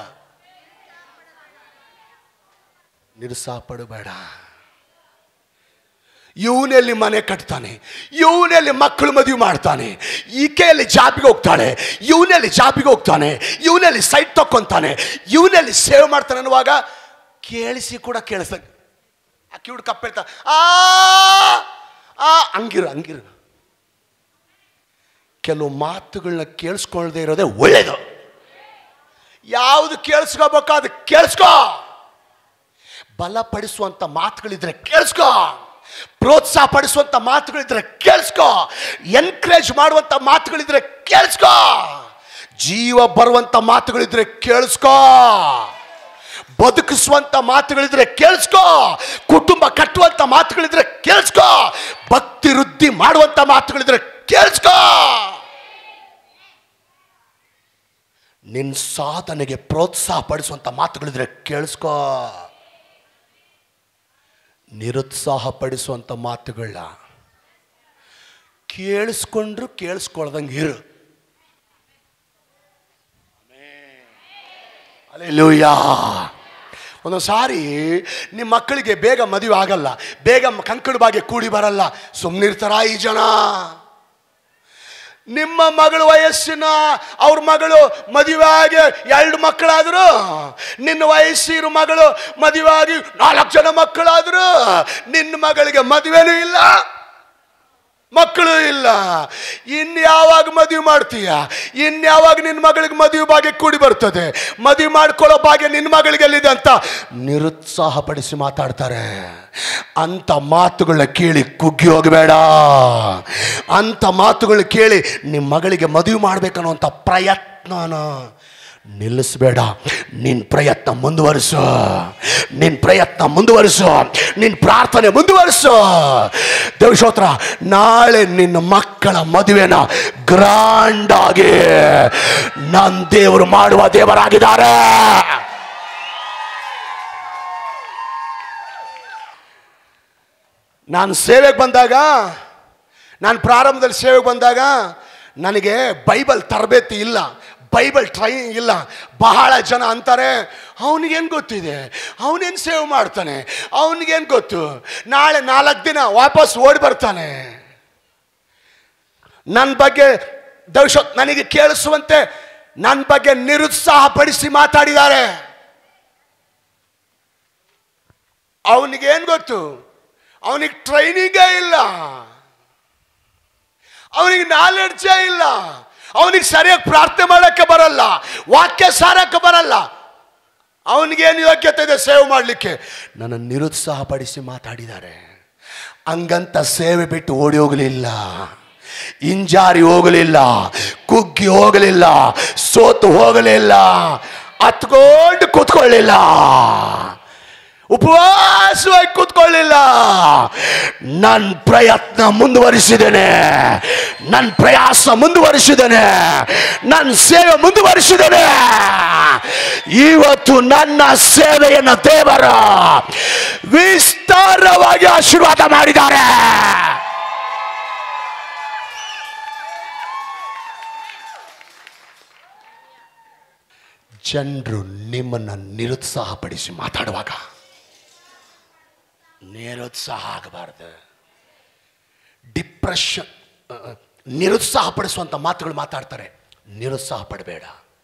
ನಿರುತ್ಸಾಹ ಪಡಬೇಡ ಇವನಲ್ಲಿ ಮನೆ ಕಟ್ತಾನೆ ಇವನಲ್ಲಿ ಮಕ್ಕಳು ಮದುವೆ ಮಾಡ್ತಾನೆ ಈಕೆಯಲ್ಲಿ ಜಾಬಿಗೆ ಹೋಗ್ತಾಳೆ ಇವನಲ್ಲಿ ಜಾಬಿಗೆ ಹೋಗ್ತಾನೆ ಇವನಲ್ಲಿ ಸೈಟ್ ತಕ್ಕೊಂತಾನೆ ಇವನಲ್ಲಿ ಸೇವ್ ಮಾಡ್ತಾನೆ ಅನ್ನುವಾಗ ಕೇಳಿಸಿ ಕೂಡ ಕೇಳಿಸ ಆ ಕಿವುಡು ಕಪ್ಪೆಳ್ತಾ ಆ ಆ ಹಂಗಿರು ಹಂಗಿರು ಕೆಲವು ಮಾತುಗಳನ್ನ ಕೇಳಿಸ್ಕೊಳ್ದೇ ಇರೋದೇ ಒಳ್ಳೇದು ಯಾವುದು ಕೇಳಿಸ್ಕೋಬೇಕೋ ಅದು ಕೇಳಿಸ್ಕೋ ಬಲಪಡಿಸುವಂತ ಮಾತುಗಳಿದ್ರೆ ಕೇಳಿಸ್ಕೋ ಪ್ರೋತ್ಸಾಹ ಪಡಿಸುವಂತ ಮಾತುಗಳಿದ್ರೆ ಕೇಳಿಸ್ಕೋ ಎನ್ಕರೇಜ್ ಮಾಡುವಂತ ಮಾತುಗಳಿದ್ರೆ ಕೇಳಿಸ್ಕೋ ಜೀವ ಬರುವಂತ ಮಾತುಗಳಿದ್ರೆ ಕೇಳಿಸ್ಕೋ ಬದುಕಿಸುವಂತ ಮಾತುಗಳಿದ್ರೆ ಕೇಳಿಸ್ಕೋ ಕುಟುಂಬ ಕಟ್ಟುವಂತ ಮಾತುಗಳಿದ್ರೆ ಕೇಳಿಸ್ಕೋ ಭಕ್ತಿ ವೃದ್ಧಿ ಮಾಡುವಂತ ಮಾತುಗಳಿದ್ರೆ ಕೇಳಿಸ್ಕೋ ನಿನ್ನ ಸಾಧನೆಗೆ ಪ್ರೋತ್ಸಾಹ ಪಡಿಸುವಂತ ಮಾತುಗಳಿದ್ರೆ ಕೇಳಿಸ್ಕೋ ನಿರುತ್ಸಾಹ ಪಡಿಸುವಂತ ಮಾತುಗಳನ್ನ ಕೇಳಿಸ್ಕೊಂಡ್ರು ಕೇಳಿಸ್ಕೊಳ್ದಂಗೆ ಇರು ಅಲ್ಲೆಲ್ಲೂಯ್ಯ ಒಂದೊಂದು ಸಾರಿ ನಿಮ್ಮ ಮಕ್ಕಳಿಗೆ ಬೇಗ ಮದುವೆ ಆಗಲ್ಲ ಬೇಗ ಕಂಕಣ ಬಾಗೆ ಕೂಡಿ ಬರಲ್ಲ ಸುಮ್ಮನಿರ್ತಾರ ಈ ಜನ ನಿಮ್ಮ ಮಗಳು ವಯಸ್ಸಿನ ಅವ್ರ ಮಗಳು ಮದುವೆ ಆಗಿ ಎರಡು ಮಕ್ಕಳಾದ್ರು ನಿನ್ನ ವಯಸ್ಸಿನ ಮಗಳು ಮದುವೆ ಆಗಿ ನಾಲ್ಕು ಜನ ಮಕ್ಕಳಾದ್ರು ನಿನ್ನ ಮಗಳಿಗೆ ಮದುವೆನೂ ಇಲ್ಲ ಮಕ್ಕಳು ಇಲ್ಲ ಇನ್ಯಾವಾಗ ಮದುವೆ ಮಾಡ್ತೀಯ ಇನ್ಯಾವಾಗ ನಿನ್ನ ಮಗಳಿಗೆ ಮದುವೆ ಭಾಗ್ಯ ಕೂಡಿ ಬರ್ತದೆ ಮದುವೆ ಮಾಡ್ಕೊಳ್ಳೋ ಭಾಗ್ಯ ನಿನ್ನ ಮಗಳಿಗೆ ಎಲ್ಲಿದೆ ಅಂತ ನಿರುತ್ಸಾಹಪಡಿಸಿ ಮಾತಾಡ್ತಾರೆ ಅಂತ ಮಾತುಗಳನ್ನ ಕೇಳಿ ಕುಗ್ಗಿ ಹೋಗಬೇಡ ಅಂತ ಮಾತುಗಳನ್ನ ಕೇಳಿ ನಿಮ್ಮ ಮಗಳಿಗೆ ಮದುವೆ ಮಾಡ್ಬೇಕನ್ನುವಂಥ ಪ್ರಯತ್ನನ ನಿಲ್ಲಿಸ್ಬೇಡ ನಿನ್ನ ಪ್ರಯತ್ನ ಮುಂದುವರಿಸು ನಿನ್ನ ಪ್ರಯತ್ನ ಮುಂದುವರಿಸು ನಿನ್ನ ಪ್ರಾರ್ಥನೆ ಮುಂದುವರಿಸು ದೇವಶೋತ್ರ ನಾಳೆ ನಿನ್ನ ಮಕ್ಕಳ ಮದುವೆನ ಗ್ರಾಂಡ್ ಆಗಿ ನನ್ನ ದೇವರು ಮಾಡುವ ದೇವರಾಗಿದ್ದಾರೆ ನಾನು ಸೇವೆಗೆ ಬಂದಾಗ ನಾನು ಪ್ರಾರಂಭದಲ್ಲಿ ಸೇವೆಗೆ ಬಂದಾಗ ನನಗೆ ಬೈಬಲ್ ತರಬೇತಿ ಇಲ್ಲ ಬೈಬಲ್ ಟ್ರೈನಿಂಗ್ ಇಲ್ಲ ಬಹಳ ಜನ ಅಂತಾರೆ ಅವನಿಗೇನು ಗೊತ್ತಿದೆ ಅವನೇನು ಸೇವ್ ಮಾಡ್ತಾನೆ ಅವನಿಗೇನು ಗೊತ್ತು ನಾಳೆ ನಾಲ್ಕು ದಿನ ವಾಪಸ್ ಓಡಿ ಬರ್ತಾನೆ ನನ್ನ ಬಗ್ಗೆ ದರ್ಶ ನನಗೆ ಕೇಳಿಸುವಂತೆ ನನ್ನ ಬಗ್ಗೆ ನಿರುತ್ಸಾಹಪಡಿಸಿ ಮಾತಾಡಿದ್ದಾರೆ ಅವನಿಗೇನು ಗೊತ್ತು ಅವನಿಗೆ ಟ್ರೈನಿಂಗೇ ಇಲ್ಲ ಅವನಿಗೆ ನಾಲೆಡ್ಜೇ ಇಲ್ಲ ಅವನಿಗೆ ಸರಿಯಾಗಿ ಪ್ರಾರ್ಥನೆ ಮಾಡೋಕ್ಕೆ ಬರಲ್ಲ ವಾಕ್ಯ ಸಾರಕ್ಕೆ ಬರಲ್ಲ ಅವನಿಗೇನು ಯೋಗ್ಯತೆ ಇದೆ ಸೇವೆ ಮಾಡಲಿಕ್ಕೆ ನನ್ನ ನಿರುತ್ಸಾಹಪಡಿಸಿ ಮಾತಾಡಿದ್ದಾರೆ ಹಂಗಂತ ಸೇವೆ ಬಿಟ್ಟು ಓಡಿ ಹೋಗಲಿಲ್ಲ ಇಂಜಾರಿ ಹೋಗಲಿಲ್ಲ ಕುಗ್ಗಿ ಹೋಗಲಿಲ್ಲ ಸೋತು ಹೋಗಲಿಲ್ಲ ಹತ್ಕೊಂಡು ಕೂತ್ಕೊಳ್ಳಿಲ್ಲ ಉಪವಾಸವಾಗಿ ಕೂತ್ಕೊಳ್ಳಿಲ್ಲ ನನ್ನ ಪ್ರಯತ್ನ ಮುಂದುವರಿಸಿದ್ದೇನೆ ನನ್ನ ಪ್ರಯಾಸ ಮುಂದುವರಿಸಿದ್ದೇನೆ ನನ್ನ ಸೇವೆ ಮುಂದುವರಿಸಿದ್ದೇನೆ ಇವತ್ತು ನನ್ನ ಸೇವೆಯನ್ನು ದೇವರ ವಿಸ್ತಾರವಾಗಿ ಆಶೀರ್ವಾದ ಮಾಡಿದ್ದಾರೆ ಜನರು ನಿಮ್ಮನ್ನು ನಿರುತ್ಸಾಹಪಡಿಸಿ ಮಾತಾಡುವಾಗ ನಿರುತ್ಸಾಹ ಆಗಬಾರ್ದು ಡಿಪ್ರೆಷನ್ ನಿರುತ್ಸಾಹಪಡಿಸುವಂಥ ಮಾತುಗಳು ಮಾತಾಡ್ತಾರೆ ನಿರುತ್ಸಾಹ ಪಡಬೇಡ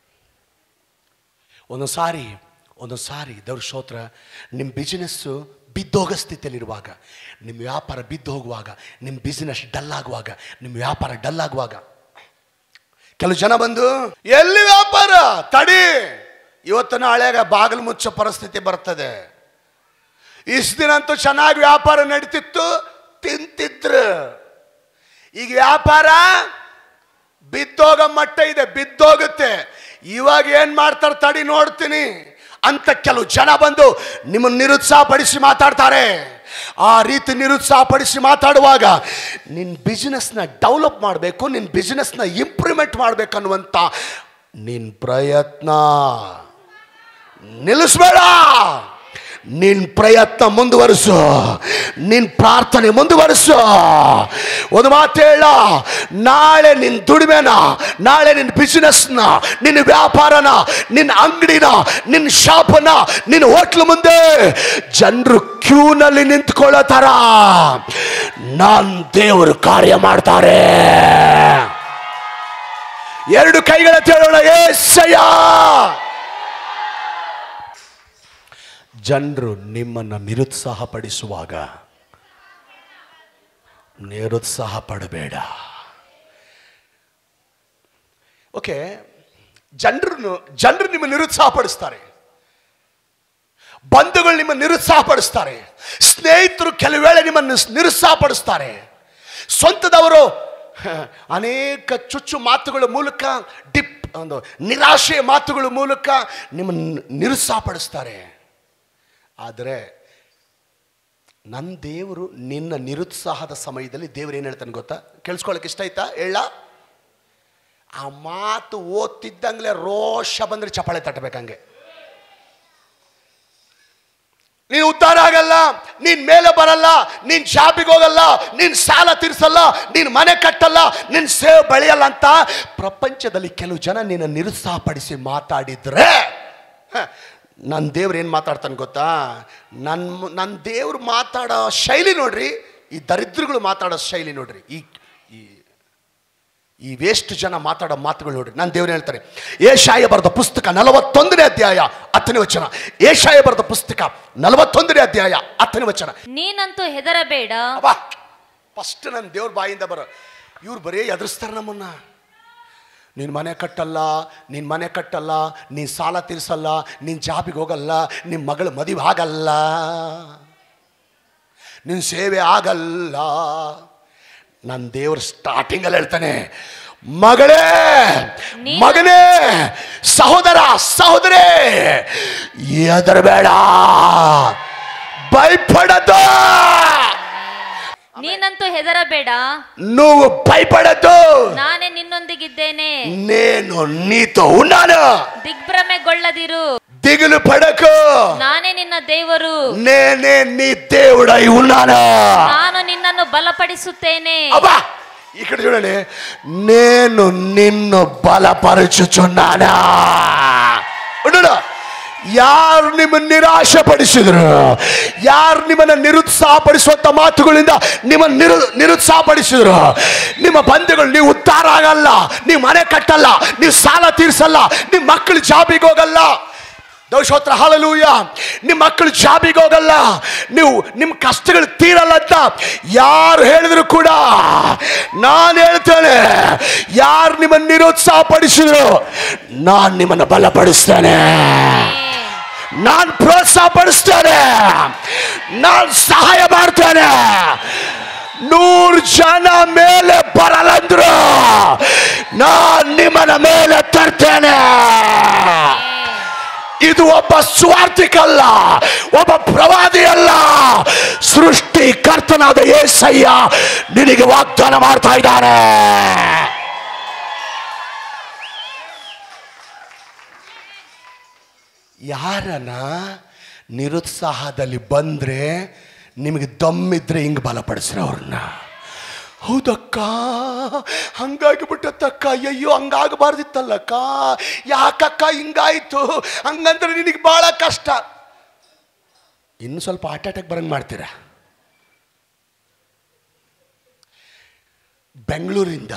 ಒಂದು ಸಾರಿ ಒಂದು ಸಾರಿ ದೇವ್ರ ಸ್ತೋತ್ರ ನಿಮ್ಮ ಬಿಸಿನೆಸ್ಸು ಬಿದ್ದೋಗೋ ಸ್ಥಿತಿಯಲ್ಲಿರುವಾಗ ನಿಮ್ಮ ವ್ಯಾಪಾರ ಬಿದ್ದು ಹೋಗುವಾಗ ನಿಮ್ಮ ಬಿಸಿನೆಸ್ ಡಲ್ ಆಗುವಾಗ ನಿಮ್ಮ ವ್ಯಾಪಾರ ಡಲ್ ಆಗುವಾಗ ಕೆಲವು ಜನ ಬಂದು ಎಲ್ಲಿ ವ್ಯಾಪಾರ ತಡಿ ಇವತ್ತು ನಾಳೆಗ ಬಾಗಿಲು ಮುಚ್ಚೋ ಪರಿಸ್ಥಿತಿ ಬರ್ತದೆ ಇಷ್ಟು ದಿನ ಅಂತೂ ಚೆನ್ನಾಗಿ ವ್ಯಾಪಾರ ನಡೀತಿತ್ತು ತಿಂತಿದ್ರು ಈಗ ವ್ಯಾಪಾರ ಬಿದ್ದೋಗ ಮಟ್ಟ ಇದೆ ಬಿದ್ದೋಗುತ್ತೆ ಇವಾಗ ಏನ್ ಮಾಡ್ತಾರೆ ತಡಿ ನೋಡ್ತೀನಿ ಅಂತ ಕೆಲವು ಜನ ಬಂದು ನಿಮ್ಮನ್ನು ನಿರುತ್ಸಾಹಪಡಿಸಿ ಮಾತಾಡ್ತಾರೆ ಆ ರೀತಿ ನಿರುತ್ಸಾಹಪಡಿಸಿ ಮಾತಾಡುವಾಗ ನಿನ್ನ ಬಿಸ್ನೆಸ್ನ ಡೆವಲಪ್ ಮಾಡಬೇಕು ನಿನ್ನ ಬಿಸ್ನೆಸ್ನ ಇಂಪ್ರೂವ್ಮೆಂಟ್ ಮಾಡಬೇಕನ್ನುವಂಥ ನಿನ್ನ ಪ್ರಯತ್ನ ನಿಲ್ಲಿಸ್ಬೇಡ ನಿನ್ನ ಪ್ರಯತ್ನ ಮುಂದುವರಿಸು ನಿನ್ನ ಪ್ರಾರ್ಥನೆ ಮುಂದುವರಿಸು ಒಂದು ಮಾತು ಹೇಳ ನಾಳೆ ನಿನ್ನ ದುಡಿಮೆನ ನಾಳೆ ನಿನ್ನ ಬಿಸಿನೆಸ್ನ ನಿನ್ನ ವ್ಯಾಪಾರನ ನಿನ್ನ ಅಂಗಡಿನ ನಿನ್ನ ಶಾಪನ ನಿನ್ನ ಹೋಟ್ಲು ಮುಂದೆ ಜನರು ಕ್ಯೂನಲ್ಲಿ ನಿಂತ್ಕೊಳ್ಳೋ ಥರ ನಾನು ದೇವರು ಕಾರ್ಯ ಮಾಡ್ತಾರೆ ಎರಡು ಕೈಗಳ ತೇಳೋಣ ಏಸಯ್ಯ ಜನರು ನಿಮ್ಮನ್ನು ನಿರುತ್ಸಾಹಪಡಿಸುವಾಗ ನಿರುತ್ಸಾಹ ಪಡಬೇಡ ಓಕೆ ಜನರನ್ನು ಜನರು ನಿಮ್ಮ ನಿರುತ್ಸಾಹಪಡಿಸ್ತಾರೆ ಬಂಧುಗಳು ನಿಮ್ಮ ನಿರುತ್ಸಾಹಪಡಿಸ್ತಾರೆ ಸ್ನೇಹಿತರು ಕೆಲವು ವೇಳೆ ನಿಮ್ಮನ್ನು ನಿರುತ್ಸಾಹಪಡಿಸ್ತಾರೆ ಸ್ವಂತದವರು ಹ, ಅನೇಕ ಚುಚ್ಚು ಮಾತುಗಳ ಮೂಲಕ ಡಿಪ್ ಒಂದು ನಿರಾಶೆಯ ಮಾತುಗಳ ಮೂಲಕ ನಿಮ್ಮನ್ನು ನಿರುತ್ಸಾಹಪಡಿಸ್ತಾರೆ ಆದರೆ ನನ್ನ ದೇವರು ನಿನ್ನ ನಿರುತ್ಸಾಹದ ಸಮಯದಲ್ಲಿ ದೇವರು ಏನು ಹೇಳ್ತಾನೆ ಗೊತ್ತಾ ಕೇಳಿಸ್ಕೊಳಕ್ಕೆ ಇಷ್ಟ ಆಯ್ತಾ ಹೇಳ ಆ ಮಾತು ಓದ್ತಿದ್ದಂಗ್ಲೆ ರೋಷ ಬಂದ್ರೆ ಚಪ್ಪಾಳೆ ತಟ್ಟಬೇಕಂಗೆ ನೀನು ಉದ್ಧಾರ ಆಗಲ್ಲ ನೀನ್ ಮೇಲೆ ಬರಲ್ಲ ನೀನ್ ಜಾಬಿಗೆ ಹೋಗಲ್ಲ ನೀನ್ ಸಾಲ ತೀರ್ಸಲ್ಲ ನೀನ್ ಮನೆ ಕಟ್ಟಲ್ಲ ನಿನ್ ಸೇವ್ ಬೆಳೆಯಲ್ಲ ಅಂತ ಪ್ರಪಂಚದಲ್ಲಿ ಕೆಲವು ಜನ ನಿನ್ನ ನಿರುತ್ಸಾಹಪಡಿಸಿ ಮಾತಾಡಿದ್ರೆ ಹ, ನನ್ನ ದೇವ್ರು ಏನು ಮಾತಾಡ್ತಾನೆ ಗೊತ್ತಾ ನನ್ನ ನನ್ನ ದೇವ್ರು ಮಾತಾಡೋ ಶೈಲಿ ನೋಡ್ರಿ ಈ ದರಿದ್ರಗಳು ಮಾತಾಡೋ ಶೈಲಿ ನೋಡ್ರಿ ಈ ಈ ಈ ವೇಸ್ಟ್ ಜನ ಮಾತಾಡೋ ಮಾತುಗಳು ನೋಡ್ರಿ ನಾನು ದೇವ್ರು ಹೇಳ್ತಾರೆ ಏಷಾಯ ಬರೆದ ಪುಸ್ತಕ ನಲವತ್ತೊಂದನೇ ಅಧ್ಯಾಯ ಹತ್ತನೇ ವಚನ ಏಷಾಯ ಬರೆದ ಪುಸ್ತಕ ನಲವತ್ತೊಂದನೇ ಅಧ್ಯಾಯ ಹತ್ತನೇ ವಚನ ನೀನಂತೂ ಹೆದರಬೇಡ ಅಬ್ಬಾ ಫಸ್ಟ್ ನನ್ನ ದೇವ್ರ ಬಾಯಿಂದ ಬರೋ ಇವ್ರು ಬರೀ ಎದುರಿಸ್ತಾರೆ ನಮ್ಮನ್ನ ನೀನು ಮನೆ ಕಟ್ಟಲ್ಲ ನೀನು ಮನೆ ಕಟ್ಟಲ್ಲ ನೀನು ಸಾಲ ತೀರಿಸಲ್ಲ ನೀನು ಜಾಬಿಗೆ ಹೋಗಲ್ಲ ನಿಮ್ಮ ಮಗಳು ಮದುವೆ ಆಗಲ್ಲ ನಿನ್ನ ಸೇವೆ ಆಗಲ್ಲ ನನ್ನ ದೇವ್ರು ಸ್ಟಾರ್ಟಿಂಗಲ್ಲಿ ಹೇಳ್ತಾನೆ ಮಗಳೇ ನೀನು- ಮಗನೇ ಸಹೋದರ ಸಹೋದರೇ ಹೆದರಬೇಡ ಭಯಪಡದು ನೀನಂತೂ ಹೆದರಬೇಡ నువ్వు భయపడద్దు ನಾನೇ ನಿನ್ನೊಂದಿಗಿದ್ದೇನೆ నేను నీతో ఉన్నాను ದಿಗ್ಭ್ರಮೆಗೊಳ್ಳದಿರು దిగులు పడకు ನಾನೇ ನಿನ್ನ ದೇವರು నేనే నీ దేవుడై ఉన్నాను ನಾನು ನಿನ್ನನ್ನು ಬಲಪಡಿಸುತ್ತೇನೆ అబ్బా ఇక్కడ చూడండి నేను నిన్ను బలపరచుచున్నానా ఉండు ಯಾರು ನಿಮ್ಮನ್ನು ನಿರಾಶಪಡಿಸಿದ್ರು ಯಾರು ನಿಮ್ಮನ್ನ ನಿರುತ್ಸಾಹಪಡಿಸುವಂತ ಮಾತುಗಳಿಂದ ನಿಮ್ಮನ್ನು ನಿರು ನಿರುತ್ಸಾಹಪಡಿಸಿದ್ರು ನಿಮ್ಮ ಬಂಧುಗಳು ನೀವು ಉದ್ಧಾರ ಆಗಲ್ಲ ನೀವು ಮನೆ ಕಟ್ಟಲ್ಲ ನೀವು ಸಾಲ ತೀರ್ಸಲ್ಲ ನಿಮ್ಮ ಮಕ್ಕಳು ಜಾಬಿಗೆ ಹೋಗಲ್ಲ ದೋಷೋತ್ರ ಹಾಲಲೂಯ ನಿಮ್ಮ ಮಕ್ಕಳು ಜಾಬಿಗೆ ಹೋಗಲ್ಲ ನೀವು ನಿಮ್ಮ ಕಷ್ಟಗಳು ತೀರಲ್ಲ ಅಂತ ಯಾರು ಹೇಳಿದ್ರು ಕೂಡ ನಾನು ಹೇಳ್ತೇನೆ ಯಾರು ನಿಮ್ಮನ್ನು ನಿರುತ್ಸಾಹಪಡಿಸಿದ್ರು ನಾನು ನಿಮ್ಮನ್ನು ಬಲಪಡಿಸ್ತೇನೆ ನಾನು ಪ್ರೋತ್ಸಾಹ ಪಡಿಸ್ತೇನೆ ನಾನು ಸಹಾಯ ಮಾಡ್ತೇನೆ ನೂರು ಜನ ಮೇಲೆ ಬರಲ್ಲಂದ್ರು ನಾನು ನಿಮ್ಮನ ಮೇಲೆ ತರ್ತೇನೆ ಇದು ಒಬ್ಬ ಸ್ವಾರ್ಥಿಕಲ್ಲ ಒಬ್ಬ ಪ್ರವಾದಿ ಅಲ್ಲ ಸೃಷ್ಟಿ ಕರ್ತನಾದ ಏಸಯ್ಯ ನಿನಗೆ ವಾಗ್ದಾನ ಮಾಡ್ತಾ ಇದ್ದಾನೆ ಯಾರನ ನಿರುತ್ಸಾಹದಲ್ಲಿ ಬಂದ್ರೆ ನಿಮಗೆ ದಮ್ಮಿದ್ರೆ ಹಿಂಗೆ ಬಲಪಡಿಸ್ರಿ ಅವ್ರನ್ನ ಹೌದಕ್ಕ ಹಂಗಾಗಿ ಬಿಟ್ಟತ್ತಕ್ಕ ಅಯ್ಯಯ್ಯೋ ಹಂಗಾಗಬಾರ್ದಿತ್ತಲ್ಲಕ್ಕ ಯಾಕಕ್ಕ ಹಿಂಗಾಯ್ತು ಹಂಗಂದ್ರೆ ನಿನಗೆ ಭಾಳ ಕಷ್ಟ ಇನ್ನು ಸ್ವಲ್ಪ ಹಾರ್ಟ್ ಅಟ್ಯಾಕ್ ಬರಂಗೆ ಮಾಡ್ತೀರಾ ಬೆಂಗಳೂರಿಂದ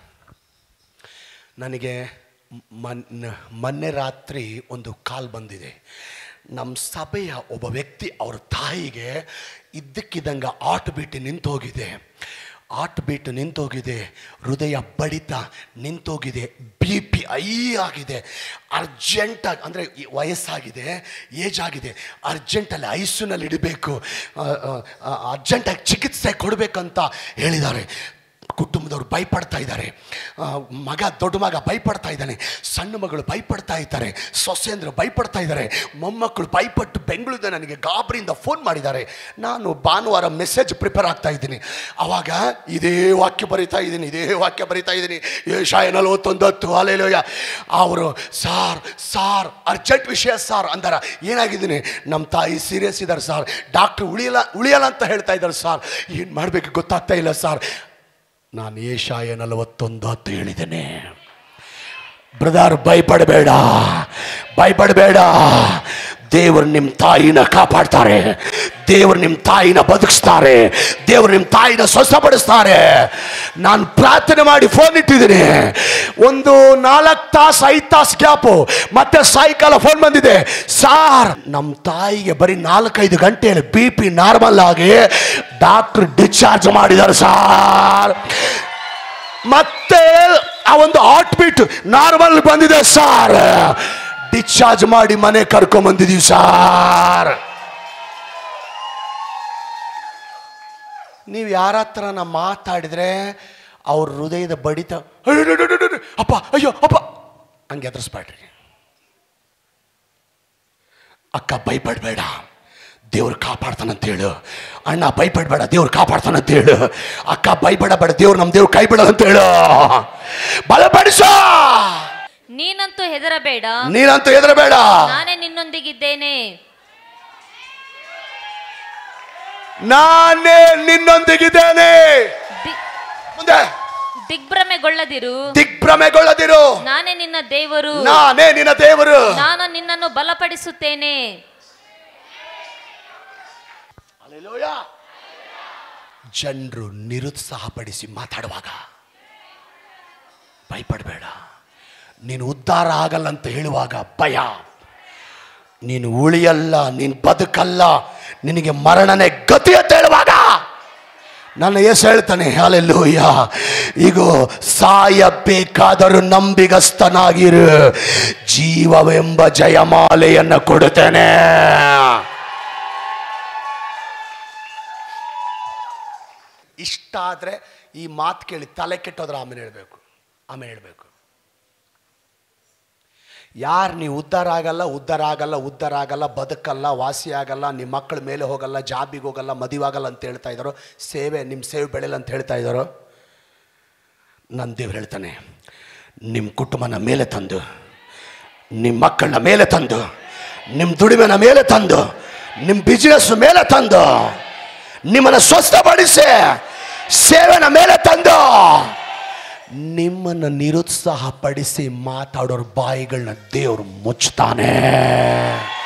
ನನಗೆ ಮನ್ ಮೊನ್ನೆ ರಾತ್ರಿ ಒಂದು ಕಾಲ್ ಬಂದಿದೆ ನಮ್ಮ ಸಭೆಯ ಒಬ್ಬ ವ್ಯಕ್ತಿ ಅವ್ರ ತಾಯಿಗೆ ಇದ್ದಕ್ಕಿದ್ದಂಗೆ ಆಟ್ ಬೀಟ್ ನಿಂತೋಗಿದೆ ಆಟ್ ಬೀಟ್ ನಿಂತೋಗಿದೆ ಹೃದಯ ಬಡಿತ ನಿಂತೋಗಿದೆ ಬಿ ಪಿ ಐ ಆಗಿದೆ ಅರ್ಜೆಂಟಾಗಿ ಅಂದರೆ ವಯಸ್ಸಾಗಿದೆ ಏಜ್ ಆಗಿದೆ ಅರ್ಜೆಂಟಲ್ಲಿ ಐಸಿನಲ್ಲಿ ಇಡಬೇಕು ಅರ್ಜೆಂಟಾಗಿ ಚಿಕಿತ್ಸೆ ಕೊಡಬೇಕಂತ ಹೇಳಿದ್ದಾರೆ ಕುಟುಂಬದವ್ರು ಭಯಪಡ್ತಾ ಇದ್ದಾರೆ ಆ, ಮಗ ದೊಡ್ಡ ಮಗ ಭಯಪಡ್ತಾ ಇದ್ದಾನೆ ಸಣ್ಣ ಮಗಳು ಭಯಪಡ್ತಾ ಇದ್ದಾರೆ ಸೊಸೆಂದ್ರು ಭಯಪಡ್ತಾ ಇದ್ದಾರೆ ಮೊಮ್ಮಕ್ಕಳು ಭಯಪಟ್ಟು ಬೆಂಗಳೂರಿಂದ ನನಗೆ ಗಾಬರಿಯಿಂದ ಫೋನ್ ಮಾಡಿದ್ದಾರೆ ನಾನು ಭಾನುವಾರ ಮೆಸೇಜ್ ಪ್ರಿಪೇರ್ ಆಗ್ತಾ ಇದ್ದೀನಿ ಅವಾಗ ಇದೇ ವಾಕ್ಯ ಬರಿತಾ ಇದ್ದೀನಿ ಇದೇ ವಾಕ್ಯ ಬರಿತಾ ಇದ್ದೀನಿ ಏಷಾಯ ನಲವತ್ತೊಂದು ಹತ್ತು ಅಲೆಲೋಯ ಅವರು ಸಾರ್ ಸಾರ್ ಅರ್ಜೆಂಟ್ ವಿಷಯ ಸಾರ್ ಅಂದಾರ ಏನಾಗಿದ್ದೀನಿ ನಮ್ಮ ತಾಯಿ ಸೀರಿಯಸ್ ಇದ್ದಾರೆ ಸರ್ ಡಾಕ್ಟ್ರು ಉಳಿಯಲ್ಲ ಉಳಿಯಲ್ಲ ಅಂತ ಹೇಳ್ತಾ ಇದ್ದಾರೆ ಸರ್ ಏನು ಮಾಡಬೇಕು ಗೊತ್ತಾಗ್ತಾ ಇಲ್ಲ ಸರ್ ನಾನು ಏಷಾಯ ನಲವತ್ತೊಂದು ಹತ್ತು ಹೇಳಿದ್ದೇನೆ ಬ್ರದರ್ ಭಯಪಡಬೇಡ ಭಯಪಡಬೇಡ ದೇವರು ನಿಮ್ಮ ತಾಯಿನ ಕಾಪಾಡ್ತಾರೆ ದೇವರು ನಿಮ್ಮ ತಾಯಿನ ಬದುಕಿಸ್ತಾರೆ ದೇವರು ನಿಮ್ಮ ತಾಯಿನ ಸ್ವಸ್ಥಪಡಿಸ್ತಾರೆ ನಾನು ಪ್ರಾರ್ಥನೆ ಮಾಡಿ ಫೋನ್ ಇಟ್ಟಿದ್ದೀನಿ ಒಂದು ನಾಲ್ಕು ತಾಸು ಐದು ತಾಸು ಗ್ಯಾಪು ಮತ್ತೆ ಸಾಯಂಕಾಲ ಫೋನ್ ಬಂದಿದೆ ಸಾರ್ ನಮ್ಮ ತಾಯಿಗೆ ಬರೀ ನಾಲ್ಕೈದು ಗಂಟೆಯಲ್ಲಿ ಬಿ ಪಿ ನಾರ್ಮಲ್ ಆಗಿ ಡಾಕ್ಟರ್ ಡಿಸ್ಚಾರ್ಜ್ ಮಾಡಿದ್ದಾರೆ ಸಾರ್ ಮತ್ತೆ ಆ ಒಂದು ಹಾರ್ಟ್ ಬೀಟ್ ನಾರ್ಮಲ್ ಬಂದಿದೆ ಸಾರ್ ಡಿಸ್ಚಾರ್ಜ್ ಮಾಡಿ ಮನೆ ಕರ್ಕೊಂಡ್ ಬಂದಿದೀವಿ ಸಾರ್ ನೀವು ಯಾರ ಹತ್ರನ ಮಾತಾಡಿದ್ರೆ ಅವ್ರ ಹೃದಯದ ಬಡಿತ ಅಯ್ಯೋ, ಅಯ್ಯೋ, ಅಯ್ಯೋ, ಅಯ್ಯೋ, ಅಪ್ಪ ಅಯ್ಯೋ ಅಪ್ಪ ಹಂಗೆ ಎದುರಿಸ್ಬೇಡ್ರಿ ಅಕ್ಕ ಭಯಪಡಬೇಡ ದೇವ್ರು ಕಾಪಾಡ್ತಾನಂತ ಹೇಳು ಅಣ್ಣ ಭಯಪಡಬೇಡ ದೇವ್ರು ಕಾಪಾಡ್ತಾನಂತ ಹೇಳು ಅಕ್ಕ ಭಯಪಡಬೇಡ ದೇವ್ರು ನಮ್ಮ ದೇವ್ರು ಕೈ ಬಿಡೋದಂತ ಹೇಳು ಬಲಪಡಿಸೋ ನೀನಂತೂ ಹೆದರಬೇಡ ನೀನಂತೂ ಹೆದರಬೇಡ ನಾನೇ ನಿನ್ನೊಂದಿಗಿದ್ದೇನೆ ನಾನೇ ನಿನ್ನೊಂದಿಗಿದ್ದೇನೆ ದಿ- ಮುಂದೆ ದಿಗ್ಭ್ರಮೆಗೊಳ್ಳದಿರು ದಿಗ್ಭ್ರಮೆಗೊಳ್ಳದಿರು ನಾನೇ ನಿನ್ನ ದೇವರು ನಾನೇ ನಿನ್ನ ದೇವರು ನಾನು ನಿನ್ನನ್ನು ಬಲಪಡಿಸುತ್ತೇನೆ ಜನರು ನಿರುತ್ಸಾಹಪಡಿಸಿ ಮಾತಾಡುವಾಗ ಭಯಪಡಬೇಡ ನೀನು ಉದ್ಧಾರ ಆಗಲ್ಲ ಅಂತ ಹೇಳುವಾಗ ಭಯ ನೀನು ಉಳಿಯಲ್ಲ ನೀನು ಬದುಕಲ್ಲ ನಿನಗೆ ಮರಣನೇ ಗತಿ ಅಂತ ಹೇಳುವಾಗ ನನ್ನ ಯೇಸು ಹೇಳ್ತಾನೆ ಹಾಲೆಲ್ಲೂಯ್ಯ ಈಗ ಸಾಯಬೇಕಾದರೂ ನಂಬಿಗಸ್ತನಾಗಿರು ಜೀವವೆಂಬ ಜಯಮಾಲೆಯನ್ನು ಕೊಡುತ್ತೇನೆ ಇಷ್ಟ ಆದರೆ ಈ ಮಾತು ಕೇಳಿ ತಲೆ ಕೆಟ್ಟೋದ್ರೆ ಆಮೇಲೆ ಹೇಳಬೇಕು ಆಮೇಲೆ ಹೇಳಬೇಕು ಯಾರು ನೀವು ಉದ್ಧಾರ ಆಗಲ್ಲ ಉದ್ಧಾರ ಆಗಲ್ಲ ಉದ್ಧಾರ ಆಗಲ್ಲ ಬದುಕಲ್ಲ ವಾಸಿ ಆಗಲ್ಲ ನಿಮ್ಮ ಮಕ್ಕಳ ಮೇಲೆ ಹೋಗಲ್ಲ ಜಾಬಿಗೆ ಹೋಗಲ್ಲ ಮದುವೆ ಆಗಲ್ಲ ಅಂತ ಹೇಳ್ತಾ ಇದ್ದಾರೋ ಸೇವೆ ನಿಮ್ಮ ಸೇವೆ ಬೆಳೆಯಲ್ಲ ಅಂತ ಹೇಳ್ತಾ ಇದ್ದಾರೋ ನನ್ನ ದೇವ್ರು ಹೇಳ್ತಾನೆ ನಿಮ್ಮ ಕುಟುಂಬನ ಮೇಲೆ ತಂದು ನಿಮ್ಮ ಮಕ್ಕಳನ್ನ ಮೇಲೆ ತಂದು ನಿಮ್ಮ ದುಡಿಮೆನ ಮೇಲೆ ತಂದು ನಿಮ್ಮ ಬಿಸ್ನೆಸ್ ಮೇಲೆ ತಂದು ನಿಮ್ಮನ್ನು ಸ್ವಸ್ಥಪಡಿಸಿ ಸೇವೆನ ಮೇಲೆ ತಂದು ನಿಮ್ಮನ್ನು ನಿರುತ್ಸಾಹಪಡಿಸಿ ಮಾತಾಡೋರ ಬಾಯಿಗಳನ್ನ ದೇವರು ಮುಚ್ತಾನೆ